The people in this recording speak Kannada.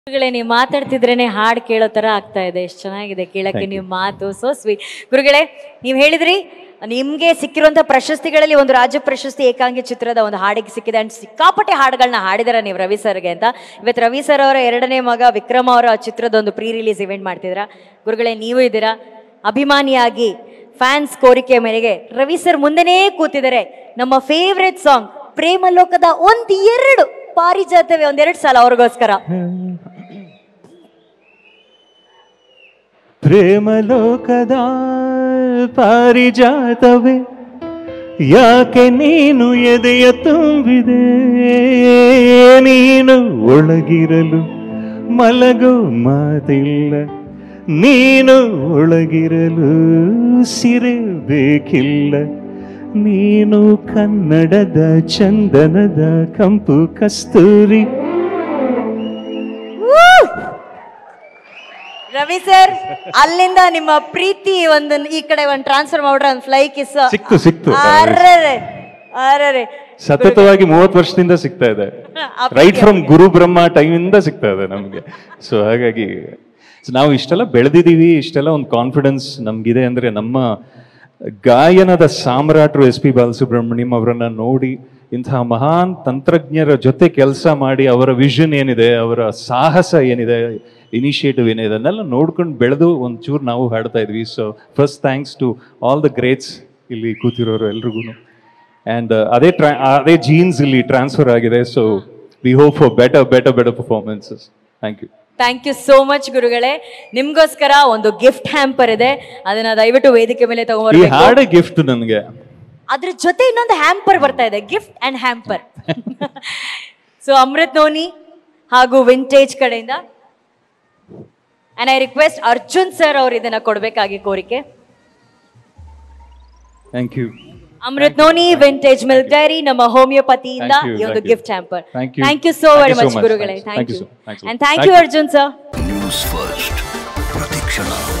ಗುರುಗಳೇ ನೀವು ಮಾತಾಡ್ತಿದ್ರೇನೆ ಹಾಡು ಕೇಳೋ ತರ ಆಗ್ತಾ ಇದೆ ಎಷ್ಟು ಚೆನ್ನಾಗಿದೆ ಕೇಳಕ್ಕೆ ನೀವು ಮಾತು ಸೊ ಸ್ವೀಟ್ ಗುರುಗಳೇ ನೀವು ಹೇಳಿದ್ರಿ ನಿಮ್ಗೆ ಸಿಕ್ಕಿರುವಂತ ಪ್ರಶಸ್ತಿಗಳಲ್ಲಿ ಒಂದು ರಾಜ್ಯ ಪ್ರಶಸ್ತಿ ಏಕಾಂಗಿ ಚಿತ್ರದ ಒಂದು ಹಾಡಿಗೆ ಸಿಕ್ಕಿದೆ ಅಂಡ್ ಸಿಕ್ಕಾಪಟ್ಟೆ ಹಾಡುಗಳನ್ನ ಹಾಡಿದಾರ ನೀವು ರವಿ ಸರ್ಗೆ ಅಂತ ಇವತ್ತು ರವಿ ಸರ್ ಅವರ ಎರಡನೇ ಮಗ ವಿಕ್ರಮ್ ಅವರ ಚಿತ್ರದ ಒಂದು ಪ್ರೀ ರಿಲೀಸ್ ಇವೆಂಟ್ ಮಾಡ್ತಿದ್ರ ಗುರುಗಳೇ ನೀವು ಇದ್ದೀರಾ ಅಭಿಮಾನಿಯಾಗಿ ಫ್ಯಾನ್ಸ್ ಕೋರಿಕೆ ಮೇರೆಗೆ ರವಿ ಸರ್ ಮುಂದೆನೇ ಕೂತಿದ್ದಾರೆ ನಮ್ಮ ಫೇವ್ರೆಟ್ ಸಾಂಗ್ ಪ್ರೇಮ ಲೋಕದ ಒಂದ್ ಎರಡು ಪಾರಿಜಾತವೇ ಒಂದೆರಡು ಸಲ ಅವ್ರಿಗೋಸ್ಕರ ಪ್ರೇಮಲೋಕದ ಪಾರಿಜಾತವೇ ಯಾಕೆ ನೀನು ಎದೆಯ ತುಂಬಿದೆ ನೀನು ಒಳಗಿರಲು ಮಲಗೋ ಮಾತಿಲ್ಲ ನೀನು ಒಳಗಿರಲು ಸಿರೆ ಬೇಕಿಲ್ಲ ನೀನು ಕನ್ನಡದ ಚಂದನದ ಕಂಪು ಕಸ್ತೂರಿ ರವಿ ಸರ್ ಅಲ್ಲಿಂದ ನಿಮ್ಮ ಪ್ರೀತಿ ಒಂದು ಈ ಕಡೆ ಒಂದು ಟ್ರಾನ್ಸ್ಫರ್ ಮಾಡ್ರೆ ಒಂದು ಫ್ಲೈ ಕಿಸ್ ಸಿಕ್ತು, ಸಿಕ್ತು. ಅರ್ರರೆ ಅರ್ರರೆ ಸತತವಾಗಿ ಮೂವತ್ತು ವರ್ಷದಿಂದ ಸಿಗ್ತಾ ಇದೆ ಆ right from Guru Brahma time ಇಂದ ಸಿಗ್ತಾ ಇದೆ ನಮ್ಗೆ ಸೊ ಹಾಗಾಗಿ so ನಾವು ಇಷ್ಟೆಲ್ಲ ಬೆಳೆದಿದ್ದೀವಿ ಇಷ್ಟೆಲ್ಲ ಒಂದು ಕಾನ್ಫಿಡೆನ್ಸ್ ನಮ್ಗಿದೆ ಅಂದ್ರೆ ನಮ್ಮ ಗಾಯನದ ಸಾಮ್ರಾಟರು ಎಸ್ ಪಿ ಬಾಲಸುಬ್ರಹ್ಮಣ್ಯಂ ಅವರನ್ನ ನೋಡಿ ಇಂತಹ ಮಹಾನ್ ತಂತ್ರಜ್ಞರ ಜೊತೆ ಕೆಲಸ ಮಾಡಿ ಅವರ ವಿಷನ್ ಏನಿದೆ ಅವರ ಸಾಹಸ ಏನಿದೆ ಇನಿಷಿಯೇಟಿವ್ ಏನಿದೆ ಅದನ್ನೆಲ್ಲ ನೋಡ್ಕೊಂಡು ಬೆಳೆದು ಒಂಚೂರು ನಾವು ಹಾಡ್ತಾ ಇದ್ವಿ so first thanks to all the greats ಇಲ್ಲಿ ಕೂತಿರೋರು ಎಲ್ರಿಗೂ ಆ್ಯಂಡ್ ಅದೇ ಟ್ರಾ ಅದೇ ಜೀನ್ಸ್ ಇಲ್ಲಿ ಟ್ರಾನ್ಸ್ಫರ್ ಆಗಿದೆ so we hope for better better better performances thank you thank you so much ಗುರುಗಳೇ ನಿಮ್ಗೋಸ್ಕರ ಒಂದು ಗಿಫ್ಟ್ ಹ್ಯಾಂಪರ್ ಇದೆ ಅದನ್ನ ದಯವಿಟ್ಟು ವೇದಿಕೆ ಮೇಲೆ ಈ ತಗೊಂಡ್ಬರ್ಬೇಕು ಹಾಡೇ ಗಿಫ್ಟ್ ನನಗೆ ಅದ್ರ ಜೊತೆ ಇನ್ನೊಂದು ಹ್ಯಾಂಪರ್ ಬರ್ತಾ ಇದೆ gift and hamper so Amrut noni ಹಾಗೂ ವಿಂಟೇಜ್ ಕಡೆಯಿಂದ and I request Arjun sir ಅವ್ರು ಇದನ್ನ ಕೊಡ್ಬೇಕಾಗಿ ಕೋರಿಕೆ thank you Amrut noni vintage milk dairy ನಮ್ಮ ಹೋಮಿಯೋಪತಿಯಿಂದ Thank you, ಈ ಒಂದು thank you. Gift hamper Thank you. Thank you so Thank very you so much much. ಗುರುಗಳೇ Thanks. Thank Thank you you so- thanks so and much. Thank Thank you you. Arjun sir news first ಪ್ರತಿಕ್ಷಣ